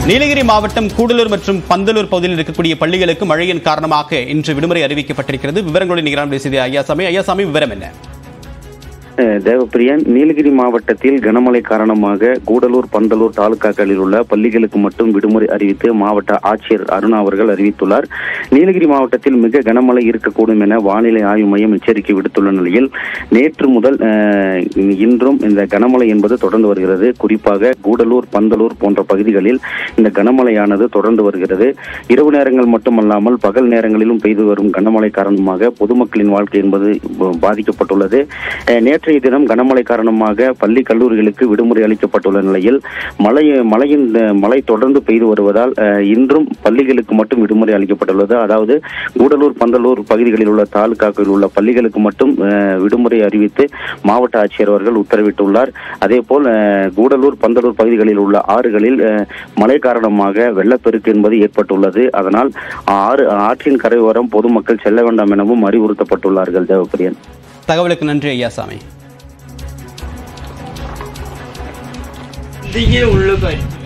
நீலகிரி மாவட்டம் கூடலூர் மற்றும் பந்தலூர் பகுதியில் இருக்கக்கூடிய பள்ளிகளுக்கு மழையின் காரணமாக இன்று விடுமுறை அறிவிக்கப்பட்டிருக்கிறது விவரங்களோடு நிகரான பேசியது ஐயாசாமி ஐயாசாமி விவரம் என்ன அஹ் தேவப்பிரியன் நீலகிரி மாவட்டத்தில் கனமழை காரணமாக கூடலூர் பந்தலூர் தாலுகாக்களில் உள்ள பள்ளிகளுக்கு மட்டும் விடுமுறை அறிவித்து மாவட்ட ஆட்சியர் அருணா அவர்கள் அறிவித்துள்ளார் நீலகிரி மாவட்டத்தில் மிக கனமழை இருக்கக்கூடும் என வானிலை ஆய்வு மையம் எச்சரிக்கை விடுத்துள்ள நிலையில் நேற்று முதல் அஹ், இன்றும் இந்த கனமழை என்பது தொடர்ந்து வருகிறது குறிப்பாக கூடலூர் பந்தலூர் போன்ற பகுதிகளில் இந்த கனமழையானது தொடர்ந்து வருகிறது இரவு நேரங்கள் மட்டுமல்லாமல் பகல் நேரங்களிலும் பெய்து வரும் கனமழை காரணமாக பொதுமக்களின் வாழ்க்கை என்பது ப- பாதிக்கப்பட்டுள்ளது அஹ், நேற்றைய தினம் கனமழை காரணமாக பள்ளி கல்லூரிகளுக்கு விடுமுறை அளிக்கப்பட்டுள்ள நிலையில் மழை மழையின் அஹ், மழை தொடர்ந்து பெய்து வருவதால் அஹ், இன்றும் பள்ளிகளுக்கு மட்டும் விடுமுறை அளிக்கப்பட்டுள்ளது அதாவது கூடலூர் பந்தலூர் பகுதிகளில் உள்ள தாலுகாக்களில் உள்ள பள்ளிகளுக்கு மட்டும் அஹ், விடுமுறை அறிவித்து மாவட்ட ஆட்சியர் அவர்கள் உத்தரவிட்டுள்ளார் அதேபோல் அஹ், கூடலூர் பந்தலூர் பகுதிகளில் உள்ள ஆறுகளில் அஹ், மழை காரணமாக வெள்ளப்பெருக்கு என்பது ஏற்பட்டுள்ளது அதனால் ஆறு ஆற்றின் கரையோரம் பொதுமக்கள் செல்ல வேண்டாம் எனவும் அறிவுறுத்தப்பட்டுள்ளார்கள் தேவப்பிரியன் தகவலுக்கு நன்றி ஐயாசாமி दिखे उल्लू का